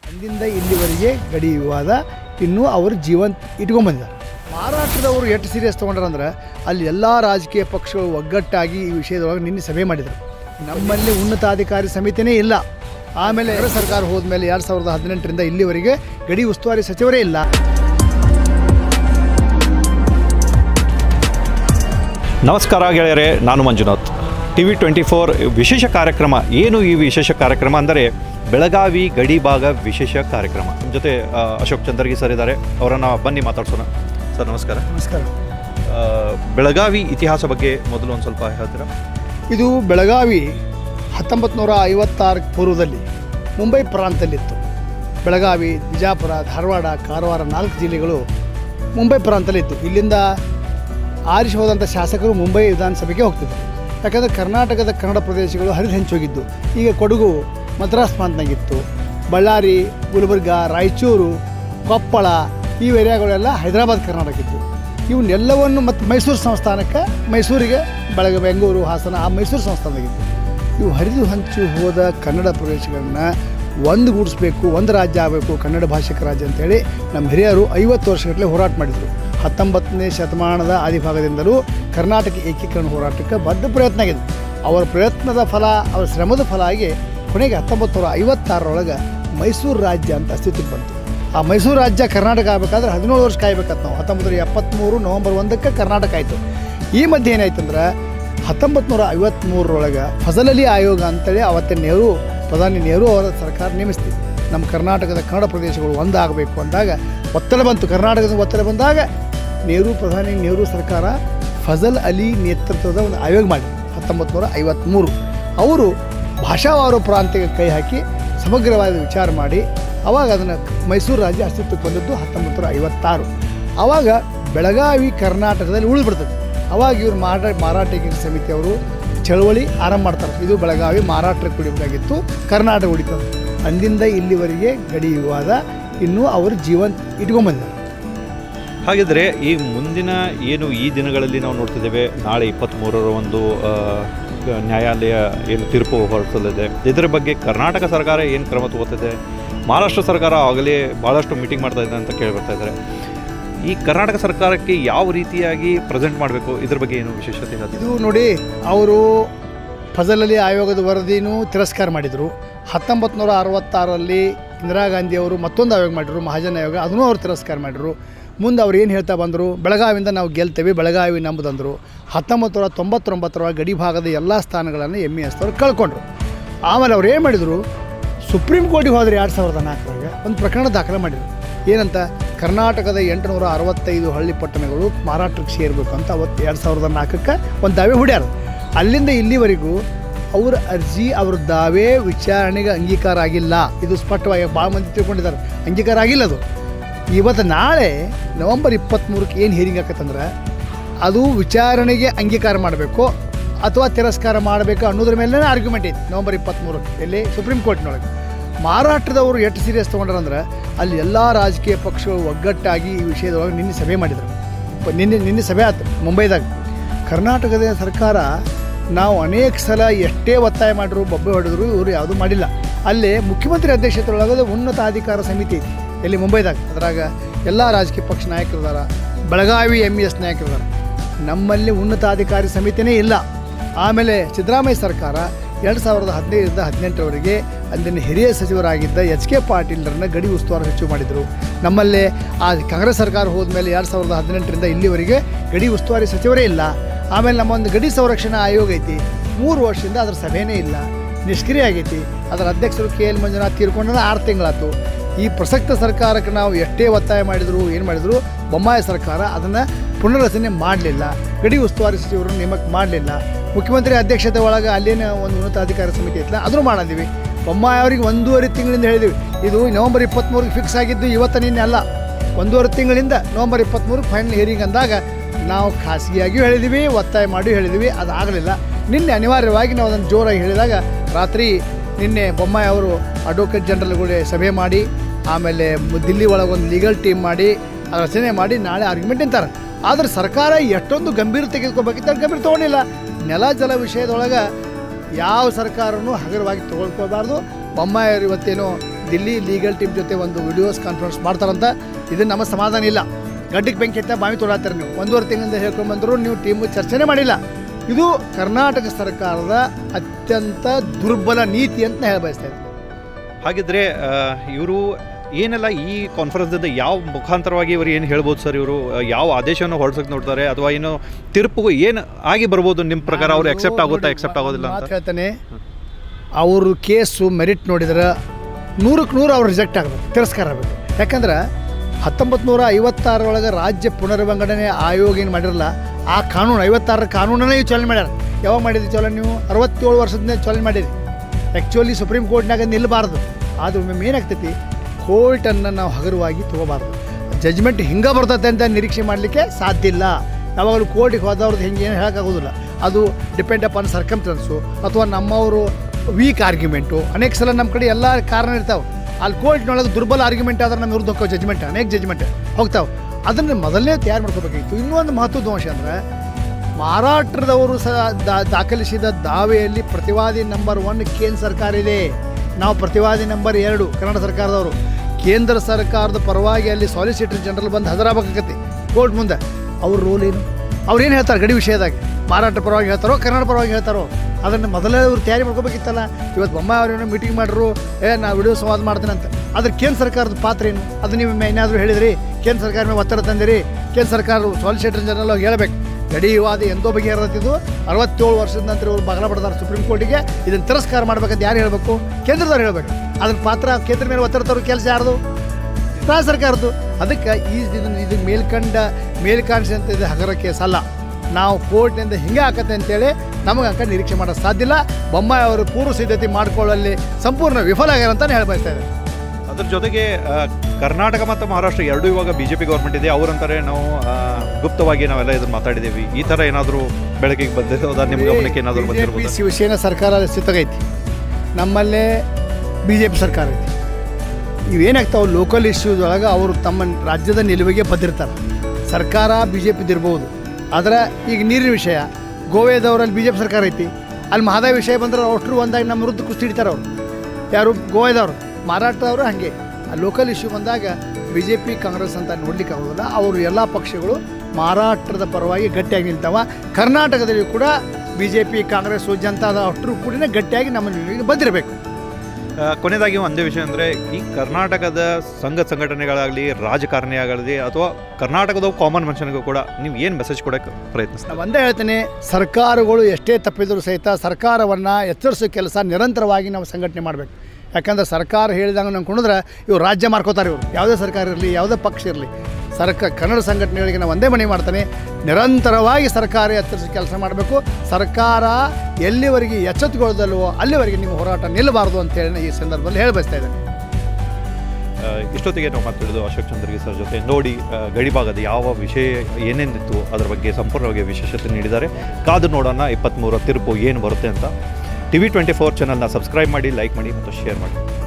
ಅಂದಿಂದ ಇಲ್ಲಿವರೆಗೆ ಗಡಿ ವಿವಾದ ಇನ್ನೂ ಅವರು ಜೀವಂತ ಇಟ್ಕೊಂಡ್ಬಂದಿದ್ದಾರೆ ಮಹಾರಾಷ್ಟ್ರದವರು ಎಷ್ಟು ಸೀರಿಯಸ್ ತೊಗೊಂಡ್ರಂದ್ರೆ ಅಲ್ಲಿ ಎಲ್ಲ ರಾಜಕೀಯ ಪಕ್ಷಗಳು ಒಗ್ಗಟ್ಟಾಗಿ ಈ ವಿಷಯದೊಳಗೆ ನಿನ್ನೆ ಸಭೆ ಮಾಡಿದರು ನಮ್ಮಲ್ಲಿ ಉನ್ನತಾಧಿಕಾರಿ ಸಮಿತಿನೇ ಇಲ್ಲ ಆಮೇಲೆ ಕೇಂದ್ರ ಸರ್ಕಾರ ಹೋದ್ಮೇಲೆ ಎರಡು ಸಾವಿರದ ಹದಿನೆಂಟರಿಂದ ಇಲ್ಲಿವರೆಗೆ ಗಡಿ ಉಸ್ತುವಾರಿ ಸಚಿವರೇ ಇಲ್ಲ ನಮಸ್ಕಾರ ಗೆಳೆಯರೆ ನಾನು Manjunath T V twenty four ವಿಶೇಷ ಕಾರ್ಯಕ್ರಮ ಏನು ಈ ವಿಶೇಷ ಕಾರ್ಯಕ್ರಮ ಅಂದರೆ ಬೆಳಗಾವಿ ಗಡಿ ಭಾಗ ವಿಶೇಷ ಕಾರ್ಯಕ್ರಮ ನಮ್ಮ ಜೊತೆ ಆ, ಅಶೋಕ್ ಚಂದರ್ಗಿ ಸರ್ ಇದ್ದಾರೆ ಅವರನ್ನು ಬನ್ನಿ ಮಾತಾಡ್ಸೋಣ ಸರ್ ನಮಸ್ಕಾರ ನಮಸ್ಕಾರ ಆ, ಬೆಳಗಾವಿ ಇತಿಹಾಸ ಬಗ್ಗೆ ಮೊದಲು ಒಂದು ಸ್ವಲ್ಪ ಹೇಳ್ತೀರಾ ಇದು ಬೆಳಗಾವಿ ಹತ್ತೊಂಬತ್ತು ನೂರ ಐವತ್ತಾರು ಪೂರ್ವದಲ್ಲಿ ಮುಂಬೈ ಪ್ರಾಂತದಲ್ಲಿತ್ತು ಬೆಳಗಾವಿ ಬಿಜಾಪುರ ಧಾರವಾಡ ಕಾರವಾರ ನಾಲ್ಕು ಜಿಲ್ಲೆಗಳು ಮುಂಬೈ ಪ್ರಾಂತದಲ್ಲಿತ್ತು ಇಲ್ಲಿಂದ ಆರಿಸಿ ಹೋದಂಥ ಶಾಸಕರು ಮುಂಬೈ ವಿಧಾನಸಭೆಗೆ ಹೋಗ್ತಿದ್ರು ಯಾಕಂದರೆ ಕರ್ನಾಟಕದ ಕನ್ನಡ ಪ್ರದೇಶಗಳು ಹರಿದು ಹೆಂಚೋಗಿದ್ದು ಈಗ ಕೊಡಗು ಮದ್ರಾಸ್ ಪ್ರಾಂತನಾಗಿತ್ತು ಬಳ್ಳಾರಿ ಗುಲ್ಬರ್ಗ ರಾಯಚೂರು ಕೊಪ್ಪಳ ಈ ಏರಿಯಾಗಳೆಲ್ಲ ಹೈದರಾಬಾದ್ ಕರ್ನಾಟಕ ಇತ್ತು ಇವನ್ನೆಲ್ಲವನ್ನು ಮತ್ತು ಮೈಸೂರು ಸಂಸ್ಥಾನಕ್ಕೆ ಮೈಸೂರಿಗೆ ಬೆಳಗ್ಗೆ ಬೆಂಗಳೂರು ಹಾಸನ ಆ ಮೈಸೂರು ಸಂಸ್ಥಾನದಾಗಿತ್ತು ಇವು ಹರಿದು ಹಂಚು ಹೋದ ಕನ್ನಡ ಪ್ರದೇಶಗಳನ್ನ ಒಂದುಗೂಡಿಸ್ಬೇಕು ಒಂದು ರಾಜ್ಯ ಆಗಬೇಕು ಕನ್ನಡ ಭಾಷಿಕ ರಾಜ್ಯ ಅಂತೇಳಿ ನಮ್ಮ ಹಿರಿಯರು ಐವತ್ತು ವರ್ಷಗಟ್ಟಲೆ ಹೋರಾಟ ಮಾಡಿದರು ಹತ್ತೊಂಬತ್ತನೇ ಶತಮಾನದ ಆದಿಭಾಗದಿಂದಲೂ ಕರ್ನಾಟಕ ಏಕೀಕರಣ ಹೋರಾಟಕ್ಕೆ ಬದ್ಧ ಪ್ರಯತ್ನ ಆಗಿದೆ ಅವರ ಪ್ರಯತ್ನದ ಫಲ ಅವರ ಶ್ರಮದ ಫಲ ಆಗಿ ಕೊನೆಗೆ ಹತ್ತೊಂಬತ್ತು ನೂರ ಐವತ್ತಾರರೊಳಗೆ ಮೈಸೂರು ರಾಜ್ಯ ಅಂತ ಅಸ್ತಿತ್ವಕ್ಕೆ ಬಂತು ಆ ಮೈಸೂರು ರಾಜ್ಯ ಕರ್ನಾಟಕ ಆಗಬೇಕಾದ್ರೆ ಹದಿನೇಳು ವರ್ಷ ಕಾಯ್ಬೇಕಂತ ನಾವು ಹತ್ತೊಂಬತ್ತು ನೂರ ಎಪ್ಪತ್ತ್ಮೂರು ನವಂಬರ್ ಒಂದಕ್ಕೆ ಕರ್ನಾಟಕ ಆಯಿತು ಈ ಮಧ್ಯೆ ಏನಾಯ್ತಂದ್ರೆ ಹತ್ತೊಂಬತ್ತು ನೂರ ಐವತ್ತ್ಮೂರರೊಳಗೆ ಫಜಲ್ ಅಲಿ ಆಯೋಗ ಅಂತೇಳಿ ಅವತ್ತಿನ ನೆಹರು ಪ್ರಧಾನಿ ನೆಹರು ಅವರ ಸರ್ಕಾರ ನೇಮಿಸ್ತಿ ನಮ್ಮ ಕರ್ನಾಟಕದ ಕನ್ನಡ ಪ್ರದೇಶಗಳು ಒಂದಾಗಬೇಕು ಅಂದಾಗ ಒತ್ತಡ ಬಂತು ಕರ್ನಾಟಕದ ಒತ್ತಡ ಬಂದಾಗ ನೆಹರು ಪ್ರಧಾನಿ ನೆಹರು ಸರ್ಕಾರ ಫಜಲ್ ಅಲಿ ನೇತೃತ್ವದ ಒಂದು ಆಯೋಗ ಮಾಡಿ ಹತ್ತೊಂಬತ್ತು ನೂರ ಐವತ್ತ್ಮೂರು ಅವರು ಭಾಷಾವಾರು ಪ್ರಾಂತ್ಯಕ್ಕೆ ಕೈ ಹಾಕಿ ಸಮಗ್ರವಾದ ವಿಚಾರ ಮಾಡಿ ಅವಾಗ ಅದನ್ನು ಮೈಸೂರು ರಾಜ್ಯ ಅಸ್ತಿತ್ವಕ್ಕೆ ಬಂದದ್ದು ಹತ್ತೊಂಬತ್ತು ನೂರ ಐವತ್ತಾರು ಆವಾಗ ಬೆಳಗಾವಿ ಕರ್ನಾಟಕದಲ್ಲಿ ಉಳಿದ್ಬಿಡ್ತದೆ ಅವಾಗ ಇವರು ಮಾರಾ ಮಾರಾಟಗಾರ ಸಮಿತಿಯವರು ಚಳವಳಿ ಆರಂಭ ಮಾಡ್ತಾರೆ ಇದು ಬೆಳಗಾವಿ ಮಾರಾಟ ಕುಡಿಬೇಕಾಗಿತ್ತು ಕರ್ನಾಟಕ ಉಳಿತದೆ ಅಂದಿಂದ ಇಲ್ಲಿವರೆಗೆ ಗಡಿ ವಿವಾದ ಇನ್ನೂ ಅವರು ಜೀವಂತ ಇಟ್ಕೊಂಡ್ಬಂದಿದ್ದಾರೆ ಹಾಗಿದ್ರೆ ಈ ಮುಂದಿನ ಏನು ಈ ದಿನಗಳಲ್ಲಿ ನಾವು ನೋಡ್ತಿದ್ದೇವೆ ನಾಳೆ ಇಪ್ಪತ್ತ್ಮೂರರ ಒಂದು ಆ, ನ್ಯಾಯಾಲಯ ಏನು ತೀರ್ಪು ಹೊರಡಿಸಲಿದೆ ಇದರ ಬಗ್ಗೆ ಕರ್ನಾಟಕ ಸರ್ಕಾರ ಏನು ಕ್ರಮ ತಗೋತಿದೆ ಮಹಾರಾಷ್ಟ್ರ ಸರ್ಕಾರ ಆಗಲೇ ಭಾಳಷ್ಟು ಮೀಟಿಂಗ್ ಮಾಡ್ತಾ ಇದೆ ಅಂತ ಕೇಳಿ ಬರ್ತಾ ಇದ್ದಾರೆ ಈ ಕರ್ನಾಟಕ ಸರ್ಕಾರಕ್ಕೆ ಯಾವ ರೀತಿಯಾಗಿ ಪ್ರೆಸೆಂಟ್ ಮಾಡಬೇಕು ಇದ್ರ ಬಗ್ಗೆ ಏನು ವಿಶೇಷತೆ ಹೇಳ್ತೀವಿ ಇದು ನೋಡಿ ಅವರು ಫಜಲ್ ಅಲಿ ಆಯೋಗದ ವರದಿನೂ ತಿರಸ್ಕಾರ ಮಾಡಿದರು ಹತ್ತೊಂಬತ್ತು ನೂರ ಅರವತ್ತಾರರಲ್ಲಿ ಇಂದಿರಾ ಗಾಂಧಿ ಅವರು ಮತ್ತೊಂದು ಆಯೋಗ ಮಾಡಿದ್ರು ಮಹಾಜನ್ ಆಯೋಗ ಅದನ್ನೂ ಅವ್ರು ತಿರಸ್ಕಾರ ಮಾಡಿದ್ರು ಮುಂದೆ ಅವ್ರು ಏನು ಹೇಳ್ತಾ ಬಂದರು ಬೆಳಗಾವಿಯಿಂದ ನಾವು ಗೆಲ್ತೇವೆ ಬೆಳಗಾವಿ ನಂಬುದಂದರು ಹತ್ತೊಂಬತ್ತು ನೂರ ತೊಂಬತ್ತೊಂಬತ್ತರೊಳಗೆ ಗಡಿ ಭಾಗದ ಎಲ್ಲ ಸ್ಥಾನಗಳನ್ನು ಎಮ್ ಇ ಎಸ್ ಅವರು ಕಳ್ಕೊಂಡ್ರು ಆಮೇಲೆ ಅವ್ರು ಏನು ಮಾಡಿದರು ಸುಪ್ರೀಂ ಕೋರ್ಟಿಗೆ ಹೋದ್ರೆ ಎರಡು ಸಾವಿರದ ನಾಲ್ಕರಾಗ ಒಂದು ಪ್ರಕರಣ ದಾಖಲೆ ಮಾಡಿದರು ಏನಂತ ಕರ್ನಾಟಕದ ಎಂಟುನೂರ ಅರವತ್ತೈದು ಹಳ್ಳಿ ಪಟ್ಟಣಗಳು ಮಾರಾಟಕ್ಕೆ ಸೇರಬೇಕು ಅಂತ ಅವತ್ತು ಎರಡು ಸಾವಿರದ ನಾಲ್ಕಕ್ಕೆ ಒಂದು ದಾವೆ ಹುಡ್ಯಾರ ಅಲ್ಲಿಂದ ಇಲ್ಲಿವರೆಗೂ ಅವ್ರ ಅರ್ಜಿ ಅವ್ರ ದಾವೆ ವಿಚಾರಣೆಗೆ ಅಂಗೀಕಾರ ಆಗಿಲ್ಲ ಇದು ಸ್ಪಷ್ಟವಾಗಿ ಭಾಳ ಮಂದಿ ತಿಳ್ಕೊಂಡಿದ್ದಾರೆ ಅಂಗೀಕಾರ ಆಗಿಲ್ಲ ಅದು ಇವತ್ತು ನಾಳೆ ನವಂಬರ್ ಇಪ್ಪತ್ತ್ಮೂರಕ್ಕೆ ಏನು ಹಿಯರಿಂಗ್ ಆಕತ್ತಂದ್ರೆ ಅದು ವಿಚಾರಣೆಗೆ ಅಂಗೀಕಾರ ಮಾಡಬೇಕು ಅಥವಾ ತಿರಸ್ಕಾರ ಮಾಡಬೇಕು ಅನ್ನೋದ್ರ ಮೇಲೆ ಆರ್ಗ್ಯುಮೆಂಟ್ ಐತಿ ನವಂಬರ್ ಇಪ್ಪತ್ತ್ಮೂರಕ್ಕೆ ಎಲ್ಲಿ ಸುಪ್ರೀಂ ಕೋರ್ಟ್ನೊಳಗೆ ಮಹಾರಾಷ್ಟ್ರದವರು ಎಷ್ಟು ಸೀರಿಯಸ್ ತೊಗೊಂಡ್ರಂದ್ರೆ ಅಲ್ಲಿ ಎಲ್ಲ ರಾಜಕೀಯ ಪಕ್ಷಗಳು ಒಗ್ಗಟ್ಟಾಗಿ ಈ ವಿಷಯದೊಳಗೆ ನಿನ್ನೆ ಸಭೆ ಮಾಡಿದರು ಪ- ನಿನ್ನೆ ನಿನ್ನೆ ಸಭೆ ಆಯ್ತು ಮುಂಬೈದಾಗ ಕರ್ನಾಟಕದ ಸರ್ಕಾರ ನಾವು ಅನೇಕ ಸಲ ಎಷ್ಟೇ ಒತ್ತಾಯ ಮಾಡಿದ್ರು ಬೊಬ್ಬೆ ಹೊಡೆದ್ರು ಇವರು ಯಾವುದೂ ಮಾಡಿಲ್ಲ ಅಲ್ಲಿ ಮುಖ್ಯಮಂತ್ರಿ ಅಧ್ಯಕ್ಷತೆಯೊಳಗದ ಉನ್ನತಾಧಿಕಾರ ಸಮಿತಿ ಐತಿ ಎಲ್ಲಿ ಮುಂಬೈದಾಗ ಅದ್ರಾಗ ಎಲ್ಲ ರಾಜಕೀಯ ಪಕ್ಷ ನಾಯಕರಿದಾರ ಬೆಳಗಾವಿ ಎಮ್ ಇ ಎಸ್ ನಾಯಕರಿದಾರ ನಮ್ಮಲ್ಲಿ ಉನ್ನತಾಧಿಕಾರಿ ಸಮಿತಿನೇ ಇಲ್ಲ ಆಮೇಲೆ ಸಿದ್ದರಾಮಯ್ಯ ಸರ್ಕಾರ ಎರಡು ಸಾವಿರದ ಹದಿನೈದರಿಂದ ಹದಿನೆಂಟರವರೆಗೆ ಅಂದಿನ ಹಿರಿಯ ಸಚಿವರಾಗಿದ್ದ ಎಚ್ ಕೆ ಪಾಟೀಲ್ರನ್ನ ಗಡಿ ಉಸ್ತುವಾರಿ ಸಚಿವ ಮಾಡಿದರು ನಮ್ಮಲ್ಲಿ ಆ ಕಾಂಗ್ರೆಸ್ ಸರ್ಕಾರ ಹೋದ್ಮೇಲೆ ಎರಡು ಸಾವಿರದ ಹದಿನೆಂಟರಿಂದ ಇಲ್ಲಿವರೆಗೆ ಗಡಿ ಉಸ್ತುವಾರಿ ಸಚಿವರೇ ಇಲ್ಲ ಆಮೇಲೆ ನಮ್ಮ ಒಂದು ಗಡಿ ಸಂರಕ್ಷಣಾ ಆಯೋಗ ಐತಿ ಮೂರು ವರ್ಷದಿಂದ ಅದರ ಸಭೆನೇ ಇಲ್ಲ ನಿಷ್ಕ್ರಿಯ ಆಗೈತಿ ಅದರ ಅಧ್ಯಕ್ಷರು ಕೆ ಎಲ್ ಮಂಜುನಾಥ್ ತೀರ್ಕೊಂಡ ಆರು ತಿಂಗಳಾಯ್ತು ಈ ಪ್ರಸಕ್ತ ಸರ್ಕಾರಕ್ಕೆ ನಾವು ಎಷ್ಟೇ ಒತ್ತಾಯ ಮಾಡಿದ್ರು ಏನು ಮಾಡಿದ್ರು ಬೊಮ್ಮಾಯಿ ಸರ್ಕಾರ ಅದನ್ನು ಪುನರ್ರಚನೆ ಮಾಡಲಿಲ್ಲ ಗಡಿ ಉಸ್ತುವಾರಿ ಸಚಿವರನ್ನು ನೇಮಕ ಮಾಡಲಿಲ್ಲ ಮುಖ್ಯಮಂತ್ರಿ ಅಧ್ಯಕ್ಷತೆ ಒಳಗೆ ಅಲ್ಲೇನೇ ಒಂದು ಉನ್ನತಾಧಿಕಾರ ಸಮಿತಿ ಐತಲ್ಲ ಅದನ್ನು ಮಾಡಿದ್ವಿ ಬೊಮ್ಮಾಯಿ ಅವರಿಗೆ ಒಂದೂವರೆ ತಿಂಗಳಿಂದ ಹೇಳಿದ್ವಿ ಇದು ನವಂಬರ್ ಇಪ್ಪತ್ತ್ಮೂರಿಗೆ ಫಿಕ್ಸ್ ಆಗಿದ್ದು ಇವತ್ತು ನಿನ್ನೆ ಅಲ್ಲ ಒಂದೂವರೆ ತಿಂಗಳಿಂದ ನವಂಬರ್ ಇಪ್ಪತ್ತ್ಮೂರಕ್ಕೆ ಫೈನಲ್ ಹಿಯರಿಂಗ್ ಅಂದಾಗ ನಾವು ಖಾಸಗಿಯಾಗಿಯೂ ಹೇಳಿದ್ವಿ ಒತ್ತಾಯ ಮಾಡಿ ಹೇಳಿದ್ವಿ ಅದು ಆಗಲಿಲ್ಲ ನಿನ್ನೆ ಅನಿವಾರ್ಯವಾಗಿ ನಾವು ಅದನ್ನು ಜೋರಾಗಿ ಹೇಳಿದಾಗ ರಾತ್ರಿ ನಿನ್ನೆ ಬೊಮ್ಮಾಯಿ ಅವರು ಅಡ್ವೊಕೇಟ್ ಜನರಲ್ಗಳು ಸಭೆ ಮಾಡಿ ಆಮೇಲೆ ಮು- ದಿಲ್ಲಿ ಒಳಗೆ ಒಂದು ಲೀಗಲ್ ಟೀಮ್ ಮಾಡಿ ಅದ್ ರಚನೆ ಮಾಡಿ ನಾಳೆ ಆರ್ಗ್ಯುಮೆಂಟ್ ಅಂತಾರೆ ಆದರೆ ಸರ್ಕಾರ ಎಷ್ಟೊಂದು ಗಂಭೀರ ತೆಗೆದುಕೋಬೇಕಿತ್ತು ಅದು ಗಂಭೀರ ತೊಗೊಂಡಿಲ್ಲ ನೆಲ ಜಲ ವಿಷಯದೊಳಗೆ ಯಾವ ಸರ್ಕಾರನೂ ಹಗುರವಾಗಿ ತೊಗೊಳ್ಕೋಬಾರ್ದು ಬೊಮ್ಮಾಯಿಯವರು ಇವತ್ತೇನೋ ದಿಲ್ಲಿ ಲೀಗಲ್ ಟೀಮ್ ಜೊತೆ ಒಂದು ವಿಡಿಯೋಸ್ ಕಾನ್ಫರೆನ್ಸ್ ಮಾಡ್ತಾರಂತ ಇದು ನಮ್ಮ ಸಮಾಧಾನ ಇಲ್ಲ ಗಡ್ಡಿಗೆ ಬೆಂಕಿ ಎತ್ತ ಬಾವಿ ತೊಡಾತಾರೆ ನೀವು ಒಂದೂವರೆ ತಿಂಗಳಿಂದ ಹೇಳ್ಕೊಂಡು ಬಂದರೂ ನೀವು ಟೀಮ್ ಚರ್ಚೆನೇ ಮಾಡಿಲ್ಲ ಇದು ಕರ್ನಾಟಕ ಸರ್ಕಾರದ ಅತ್ಯಂತ ದುರ್ಬಲ ನೀತಿ ಅಂತ ಹೇಳ ಬಯಸ್ತಾ ಇದ್ದೀನಿ ಹಾಗಿದ್ರೆ ಇವರು ಏನೆಲ್ಲ ಈ ಕಾನ್ಫರೆನ್ಸ್ದಿಂದ ಯಾವ ಮುಖಾಂತರವಾಗಿ ಇವರು ಏನು ಹೇಳ್ಬೋದು ಸರ್ ಇವರು ಯಾವ ಆದೇಶವನ್ನು ಹೊರಡ್ಸಕ್ಕೆ ನೋಡ್ತಾರೆ ಅಥವಾ ಏನು ತೀರ್ಪು ಏನು ಆಗಿ ಬರ್ಬೋದು ನಿಮ್ಮ ಪ್ರಕಾರ ಅವ್ರು ಎಕ್ಸೆಪ್ಟ್ ಆಗುತ್ತಾ ಎಕ್ಸೆಪ್ಟ್ ಆಗೋದಿಲ್ಲ ಮಾತು ಅಂತ ಹೇಳ್ತಾನೆ ಅವರು ಕೇಸು ಮೆರಿಟ್ ನೋಡಿದ್ರೆ ನೂರಕ್ಕೆ ನೂರು ಅವ್ರು ರಿಜೆಕ್ಟ್ ಆಗಬೇಕು ತಿರಸ್ಕಾರ ಆಗಬೇಕು ಯಾಕಂದ್ರೆ ಹತ್ತೊಂಬತ್ತು ನೂರ ಐವತ್ತಾರರೊಳಗೆ ರಾಜ್ಯ ಪುನರ್ವಿಂಗಡಣೆ ಆಯೋಗ ಏನು ಮಾಡಿರಲ್ಲ ಆ ಕಾನೂನು ಐವತ್ತಾರರ ಕಾನೂನನ್ನೇ ಇವು ಚಾಲನೆ ಮಾಡ್ಯಾರ ಯಾವಾಗ ಮಾಡಿದ್ರಿ ಚಾಲನೆ ನೀವು ಅರವತ್ತೇಳು ವರ್ಷದಿಂದ ಚಾಲನೆ ಮಾಡಿರಿ ಆ್ಯಕ್ಚುಲಿ ಸುಪ್ರೀಂ ಕೋರ್ಟ್ನಾಗ ನಿಲ್ಲಬಾರ್ದು ಆದ್ರೆ ಒಮ್ಮೆ ಏನಾಗ್ತೈತಿ ಕೋರ್ಟನ್ನು ನಾವು ಹಗುರವಾಗಿ ತೊಗೋಬಾರ್ದು ಜಜ್ಮೆಂಟ್ ಹಿಂಗೆ ಬರ್ತೈತೆ ಅಂತ ನಿರೀಕ್ಷೆ ಮಾಡಲಿಕ್ಕೆ ಸಾಧ್ಯ ಇಲ್ಲ ಯಾವಾಗಲೂ ಕೋರ್ಟಿಗೆ ಹೋದವ್ರದ್ದು ಹಿಂಗೆ ಏನು ಹೇಳೋಕ್ಕಾಗೋದಿಲ್ಲ ಅದು ಡಿಪೆಂಡ್ ಅಪಾನ್ ಸರ್ಕಮ್ಟನ್ಸು ಅಥವಾ ನಮ್ಮವರು ವೀಕ್ ಆರ್ಗ್ಯುಮೆಂಟು ಅನೇಕ ಸಲ ನಮ್ಮ ಕಡೆ ಎಲ್ಲ ಕಾರಣ ಇರ್ತಾವೆ ಅಲ್ಲಿ ಕೋರ್ಟ್ನೊಳಗೆ ದುರ್ಬಲ ಆರ್ಗ್ಯುಮೆಂಟ್ ಆದ್ರೆ ನಮ್ಮ ವಿರುದ್ಧ ಹೋಗೋ ಜಜ್ಮೆಂಟ್ ಅನೇಕ ಜಜ್ಮೆಂಟ್ ಹೋಗ್ತಾವೆ ಅದನ್ನು ಮೊದಲನೇ ತಯಾರು ಮಾಡ್ಕೋಬೇಕಾಗಿತ್ತು ಇನ್ನೊಂದು ಮಹತ್ವದ ಅಂಶ ಅಂದರೆ ಮಹಾರಾಷ್ಟ್ರದವರು ಸಹ ದಾ- ದಾಖಲಿಸಿದ ದಾವೆಯಲ್ಲಿ ಪ್ರತಿವಾದಿ ನಂಬರ್ ಒನ್ ಕೇಂದ್ರ ಸರ್ಕಾರ ಇದೆ ನಾವು ಪ್ರತಿವಾದಿ ನಂಬರ್ ಎರಡು ಕನ್ನಡ ಸರ್ಕಾರದವರು ಕೇಂದ್ರ ಸರ್ಕಾರದ ಪರವಾಗಿ ಅಲ್ಲಿ ಸಾಲಿಸಿಟರ್ ಜನರಲ್ ಬಂದು ಹಾಜರಾಗಬೇಕಾಗತ್ತೆ ಕೋರ್ಟ್ ಮುಂದೆ ಅವ್ರ ರೋಲ್ ಏನು ಅವ್ರು ಏನು ಹೇಳ್ತಾರೆ ಗಡಿ ವಿಷಯದಾಗ ಮಹಾರಾಷ್ಟ್ರ ಪರವಾಗಿ ಹೇಳ್ತಾರೋ ಕನ್ನಡ ಪರವಾಗಿ ಹೇಳ್ತಾರೋ ಅದನ್ನು ಮೊದಲೇ ಅವ್ರು ತಯಾರಿ ಮಾಡ್ಕೋಬೇಕಿತ್ತಲ್ಲ ಇವತ್ತು ಬೊಮ್ಮಾಯಿ ಅವ್ರೇನೋ ಮೀಟಿಂಗ್ ಮಾಡ್ರು ಏ ನಾ ವಿಡಿಯೋ ಸಂವಾದ ಮಾಡ್ತೇನೆ ಅಂತ ಅದ್ರ ಕೇಂದ್ರ ಸರ್ಕಾರದ ಪಾತ್ರ ಏನು ಅದು ನೀವು ಏನಾದರೂ ಹೇಳಿದ್ರಿ ಕೇಂದ್ರ ಸರ್ಕಾರ ಮೇಲೆ ಒತ್ತಡ ತಂದಿರಿ ಕೇಂದ್ರ ಸರ್ಕಾರ ಸಾಲಿಸಿಟರ್ ಜನರಲ್ ಹೋಗಿ ಹೇಳ್ಬೇಕು ಗಡಿ ವಿವಾದ ಎಂದೋ ಬಗೆಹರತ್ತಿದ್ದು ಅರವತ್ತೇಳು ವರ್ಷದ ನಂತರ ಇವರು ಬಗಲ ಪಡೆದಾರೆ ಸುಪ್ರೀಂ ಕೋರ್ಟಿಗೆ ಇದನ್ನು ತಿರಸ್ಕಾರ ಮಾಡ್ಬೇಕಂತ ಯಾರು ಹೇಳಬೇಕು ಕೇಂದ್ರದವ್ರು ಹೇಳಬೇಕು ಅದ್ರ ಪಾತ್ರ ಕೇಂದ್ರ ಮೇಲೆ ಒತ್ತಡ ತರೋ ಕೆಲಸ ಯಾರ್ದು ರಾಜ್ಯ ಸರ್ಕಾರದ್ದು ಅದಕ್ಕೆ ಈ ಇದನ್ನ ಇದು ಮೇಲ್ಕಂಡ ಮೇಲ್ಕಾಣಿಸಿ ಅಂತ ಇದು ಹಗರ ಕೇಸ್ ಅಲ್ಲ ನಾವು ಕೋರ್ಟ್ನಿಂದ ಹಿಂಗೆ ಆಕತ್ತೆ ಅಂತೇಳಿ ನಮಗೆ ಅಂಕ ನಿರೀಕ್ಷೆ ಮಾಡೋದು ಸಾಧ್ಯ ಇಲ್ಲ ಬೊಮ್ಮಾಯಿ ಅವರು ಪೂರ್ವ ಸಿದ್ಧತೆ ಮಾಡ್ಕೊಳ್ಳಲ್ಲಿ ಸಂಪೂರ್ಣ ವಿಫಲ ಆಗ್ಯಾರ ಅಂತ ಹೇಳಿ ಬಯಸ್ತಾ ಇದ್ದಾರೆ ಅದ್ರ ಜೊತೆಗೆ ಆ, ಕರ್ನಾಟಕ ಮತ್ತು ಮಹಾರಾಷ್ಟ್ರ ಎರಡೂ ಇವಾಗ ಬಿ ಜೆ ಪಿ ಗೌರ್ಮೆಂಟ್ ಇದೆ ಅವರಂತಾರೆ ನಾವು ಆ, ಗುಪ್ತವಾಗಿ ನಾವೆಲ್ಲ ಇದನ್ನ ಮಾತಾಡಿದ್ದೀವಿ ಈ ಥರ ಏನಾದರೂ ಬೆಳಕಿಗೆ ಬಂದಿರೋದ ನಿಮ್ಮ ಗಮನಕ್ಕೆ ಏನಾದರೂ BJP, ಬಂದಿರ್ಬೋದು ಶಿವಸೇನಾ ಸರ್ಕಾರ ಸ್ಥಿತಗೈತಿ ನಮ್ಮಲ್ಲೇ ಬಿ ಜೆ ಪಿ ಸರ್ಕಾರ ಐತಿ ಇವೇನಾಗ್ತಾವೆ ಲೋಕಲ್ ಇಶ್ಯೂಸ್ ಒಳಗೆ ಅವರು ತಮ್ಮ ರಾಜ್ಯದ ನಿಲುವಿಗೆ ಬದ್ದಿರ್ತಾರೆ ಸರ್ಕಾರ ಬಿ ಜೆ ಪಿದಿರ್ಬೋದು ಆದರೆ ಈಗ ನೀರಿನ ವಿಷಯ ಗೋವಾದವರಲ್ಲಿ ಬಿ ಜೆ ಪಿ ಸರ್ಕಾರ ಐತಿ ಅಲ್ಲಿ ಮಹದಾಯಿ ವಿಷಯ ಬಂದ್ರೆ ಅಷ್ಟರು ಒಂದಾಗಿ ನಮ್ಮ ವಿರುದ್ಧ ಕುಸ್ತಿ ಹಿಡಿತಾರೆ ಅವರು ಯಾರು ಗೋವಾದವರು ಮಹಾರಾಷ್ಟ್ರದವರು ಹಾಗೆ ಆ ಲೋಕಲ್ ಇಶ್ಯೂ ಬಂದಾಗ ಬಿ ಜೆ ಪಿ ಕಾಂಗ್ರೆಸ್ ಅಂತ ನೋಡ್ಲಿಕ್ಕೆ ಆಗೋದಿಲ್ಲ ಅವರು ಎಲ್ಲ ಪಕ್ಷಗಳು ಮಹಾರಾಷ್ಟ್ರದ ಪರವಾಗಿ ಗಟ್ಟಿಯಾಗಿ ನಿಲ್ತಾವ ಕರ್ನಾಟಕದಲ್ಲಿ ಕೂಡ ಬಿ ಜೆ ಪಿ ಕಾಂಗ್ರೆಸ್ ಜನತಾದ ಅಷ್ಟರು ಕೂಡ ಗಟ್ಟಿಯಾಗಿ ನಮ್ಮ ನಿಲುವಿಗೆ ಬಂದಿರಬೇಕು ಆ, ಕೊನೆಯದಾಗಿ ಒಂದೇ ವಿಷಯ ಅಂದರೆ ಈ ಕರ್ನಾಟಕದ ಸಂಘ ಸಂಘಟನೆಗಳಾಗಲಿ ರಾಜಕಾರಣಿ ಆಗಲಿ ಅಥವಾ ಕರ್ನಾಟಕದ ಕಾಮನ್ ಮನುಷ್ಯನಿಗೂ ಕೂಡ ನೀವು ಏನು ಮೆಸೇಜ್ ಕೊಡೋಕ್ಕೆ ಪ್ರಯತ್ನಿಸ್ತಾರೆ ನಾನು ಒಂದೇ ಹೇಳ್ತೇನೆ ಸರ್ಕಾರಗಳು ಎಷ್ಟೇ ತಪ್ಪಿದರೂ ಸಹಿತ ಸರ್ಕಾರವನ್ನು ಎಚ್ಚರಿಸೋ ಕೆಲಸ ನಿರಂತರವಾಗಿ ನಾವು ಸಂಘಟನೆ ಮಾಡಬೇಕು ಯಾಕಂದ್ರೆ ಸರ್ಕಾರ ಹೇಳಿದಾಗ ನಾವು ಕುಣಿದ್ರೆ ಇವ್ರು ರಾಜ್ಯ ಮಾರ್ಕೋತಾರೆ ಇವರು ಯಾವುದೇ ಸರ್ಕಾರ ಇರಲಿ ಯಾವುದೇ ಪಕ್ಷ ಇರಲಿ ಸರ್ಕ ಕನ್ನಡ ಸಂಘಟನೆಗಳಿಗೆ ನಾವು ಒಂದೇ ಮನವಿ ಮಾಡ್ತಾನೆ ನಿರಂತರವಾಗಿ ಸರ್ಕಾರ ಎಚ್ಚರಿಸೋ ಕೆಲಸ ಮಾಡಬೇಕು ಸರ್ಕಾರ ಎಲ್ಲಿವರೆಗೆ ಎಚ್ಚೆತ್ತುಕೊಳ್ಳದಲ್ವೋ ಅಲ್ಲಿವರೆಗೆ ನಿಮ್ಮ ಹೋರಾಟ ನಿಲ್ಲಬಾರ್ದು ಅಂತೇಳಿ ಈ ಸಂದರ್ಭದಲ್ಲಿ ಹೇಳಿ ಬಯಸ್ತಾ ಇದ್ದೇನೆ ಆ, ಇಷ್ಟೊತ್ತಿಗೆ ನಾವು ಮಾತಾಡಿದ್ದು ಅಶೋಕ್ ಚಂದ್ರಗಿ ಸರ್ ಜೊತೆ ನೋಡಿ ಆ, ಗಡಿಭಾಗದ ಯಾವ ವಿಷಯ ಏನೇನಿತ್ತು ಅದರ ಬಗ್ಗೆ ಸಂಪೂರ್ಣವಾಗಿ ವಿಶೇಷತೆ ನೀಡಿದ್ದಾರೆ ಕಾದು ನೋಡೋಣ ಇಪ್ಪತ್ತ್ಮೂರ ತಿರುಪು ಏನು ಬರುತ್ತೆ ಅಂತ ಟಿ ವಿ ಟ್ವೆಂಟಿ ಫೋರ್ ಚಾನಲ್ನ ಸಬ್ಸ್ಕ್ರೈಬ್ ಮಾಡಿ ಲೈಕ್ ಮಾಡಿ ಮತ್ತು ಶೇರ್ ಮಾಡಿ